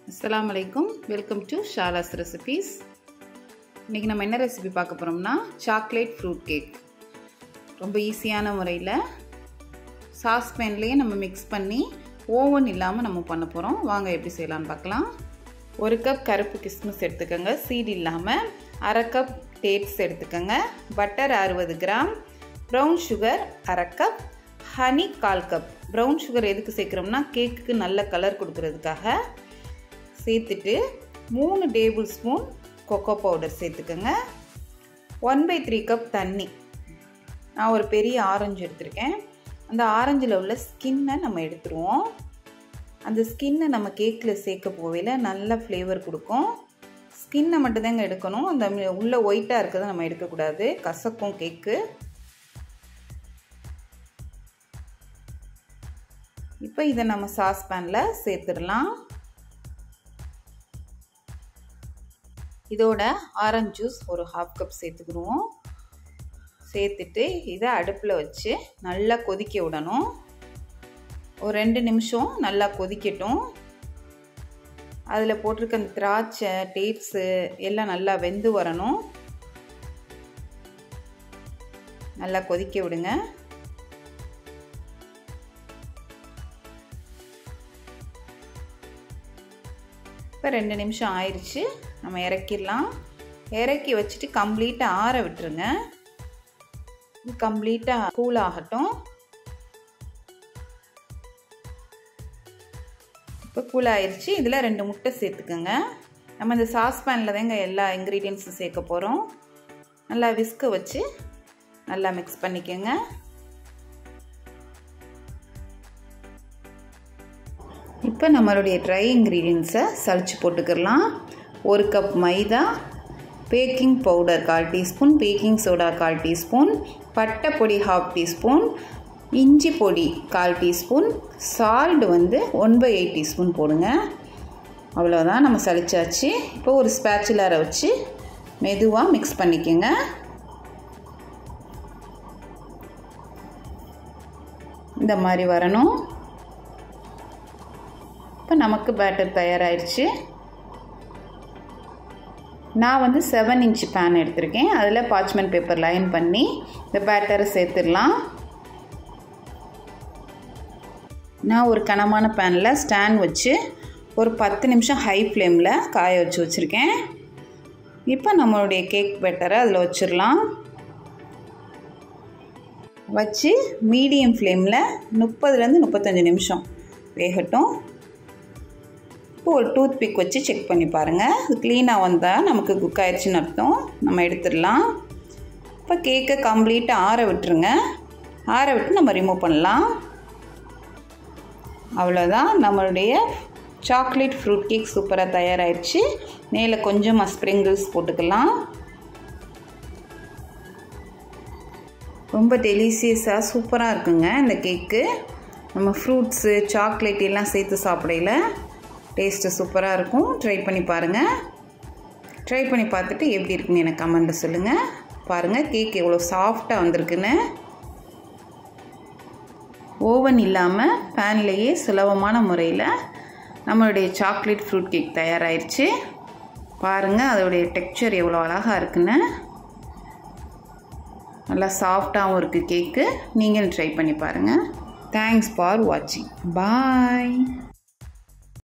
அஸ்ஸலாமு அலைக்கும் welcome to ஷாலாஸ் recipes இன்றைக்கி நம்ம என்ன ரெசிபி பார்க்க போகிறோம்னா சாக்லேட் ஃப்ரூட் கேக் ரொம்ப ஈஸியான முறையில் சாஸ்பேன்லேயே நம்ம மிக்ஸ் பண்ணி ஓவன் இல்லாமல் நம்ம பண்ண போகிறோம் வாங்க எப்படி செய்யலான்னு பார்க்கலாம் ஒரு கப் கருப்பு கிஸ்மிஸ் எடுத்துக்கோங்க சீட் இல்லாமல் அரை கப் டேட்ஸ் எடுத்துக்கோங்க பட்டர் அறுபது கிராம் ப்ரௌன் சுகர் அரை கப் ஹனி கால் கப் ப்ரௌன் சுகர் எதுக்கு சேர்க்குறோம்னா கேக்குக்கு நல்ல கலர் கொடுக்கறதுக்காக சேர்த்துட்டு மூணு டேபிள் ஸ்பூன் கொக்கோ பவுடர் சேர்த்துக்கோங்க ஒன் பை த்ரீ கப் தண்ணி நான் ஒரு பெரிய ஆரஞ்சு எடுத்திருக்கேன் அந்த ஆரஞ்சில் உள்ள ஸ்கின்னை நம்ம எடுத்துருவோம் அந்த ஸ்கின்னை நம்ம கேக்கில் சேர்க்க போவையில் நல்ல ஃப்ளேவர் கொடுக்கும் ஸ்கின்னை மட்டும்தாங்க எடுக்கணும் அந்த உள்ள ஒயிட்டாக இருக்கிறத நம்ம எடுக்கக்கூடாது கசக்கும் கேக்கு இப்போ இதை நம்ம சாஸ்பேனில் சேர்த்துடலாம் இதோட ஆரஞ்சு ஜூஸ் ஒரு ஹாஃப் கப் சேர்த்துக்கிடுவோம் சேர்த்துட்டு இதை அடுப்பில் வச்சு நல்லா கொதிக்க விடணும் ஒரு ரெண்டு நிமிஷம் நல்லா கொதிக்கட்டும் அதில் போட்டிருக்க அந்த திராட்சை டேட்ஸு எல்லாம் நல்லா வெந்து வரணும் நல்லா கொதிக்க விடுங்க இப்போ ரெண்டு நிமிஷம் ஆயிடுச்சு நம்ம இறக்கிடலாம் இறக்கி வச்சுட்டு கம்ப்ளீட்டாக ஆற விட்டுருங்க கம்ப்ளீட்டாக கூல் ஆகட்டும் இப்போ கூல் ஆயிடுச்சு இதில் ரெண்டு முட்டை சேர்த்துக்கோங்க நம்ம இந்த சாஸ்பேனில் தாங்க எல்லா இன்க்ரீடியன்ஸும் சேர்க்க போகிறோம் நல்லா விஸ்க வச்சு நல்லா மிக்ஸ் பண்ணிக்கோங்க இப்போ நம்மளுடைய ட்ரை இன்க்ரீடியன்ஸை சளிச்சு போட்டுக்கிடலாம் ஒரு கப் மைதா பேக்கிங் பவுடர் கால் டீஸ்பூன் பேக்கிங் சோடா கால் டீஸ்பூன் பட்டை பொடி ஹாஃப் டீஸ்பூன் இஞ்சி பொடி கால் டீஸ்பூன் சால்ட் வந்து ஒன் பை எயிட் டீஸ்பூன் போடுங்க அவ்வளோதான் நம்ம சளிச்சாச்சு இப்போ ஒரு ஸ்பேச்சுலரை வச்சு மெதுவாக மிக்ஸ் பண்ணிக்கோங்க இந்த மாதிரி வரணும் இப்போ நமக்கு பேட்டர் தயாராகிடுச்சு நான் வந்து செவன் இன்ச் பேன் எடுத்திருக்கேன் அதில் பார்ச்மெண்ட் பேப்பர் லைன் பண்ணி இந்த பேட்டரை சேர்த்துடலாம் நான் ஒரு கனமான பேனில் ஸ்டாண்ட் வச்சு ஒரு பத்து நிமிஷம் ஹை ஃப்ளேமில் காய வச்சு வச்சுருக்கேன் இப்போ நம்மளுடைய கேக் பேட்டரை அதில் வச்சிடலாம் வச்சு மீடியம் ஃப்ளேமில் முப்பதுலேருந்து முப்பத்தஞ்சு நிமிஷம் வேகட்டும் இப்போ ஒரு டூத் பிக் வச்சு செக் பண்ணி பாருங்கள் அது க்ளீனாக வந்தால் நமக்கு குக் ஆயிடுச்சுன்னு அர்த்தம் நம்ம எடுத்துடலாம் இப்போ கேக்கை கம்ப்ளீட்டாக ஆற விட்டுருங்க ஆற விட்டு நம்ம ரிமூவ் பண்ணலாம் அவ்வளோதான் நம்மளுடைய சாக்லேட் ஃப்ரூட் கேக் சூப்பராக தயாராகிடுச்சு மேலே கொஞ்சமாக ஸ்ப்ரிங்கிள்ஸ் போட்டுக்கலாம் ரொம்ப டெலிசியஸாக சூப்பராக இருக்குங்க இந்த கேக்கு நம்ம ஃப்ரூட்ஸு சாக்லேட் எல்லாம் சேர்த்து சாப்பிடையில டேஸ்ட்டு சூப்பராக இருக்கும் ட்ரை பண்ணி பாருங்கள் ட்ரை பண்ணி பார்த்துட்டு எப்படி இருக்குன்னு எனக்கு கமெண்ட்டில் சொல்லுங்கள் பாருங்கள் கேக் எவ்வளோ சாஃப்டாக வந்திருக்குன்னு ஓவன் இல்லாமல் பேன்லேயே சுலபமான முறையில் நம்மளுடைய சாக்லேட் ஃப்ரூட் கேக் தயாராகிருச்சு பாருங்கள் அதோடைய டெக்ஸ்சர் எவ்வளோ அழகாக இருக்குன்னு நல்லா சாஃப்டாகவும் இருக்குது கேக்கு நீங்களும் ட்ரை பண்ணி பாருங்கள் தேங்க்ஸ் ஃபார் வாட்சிங் பாய்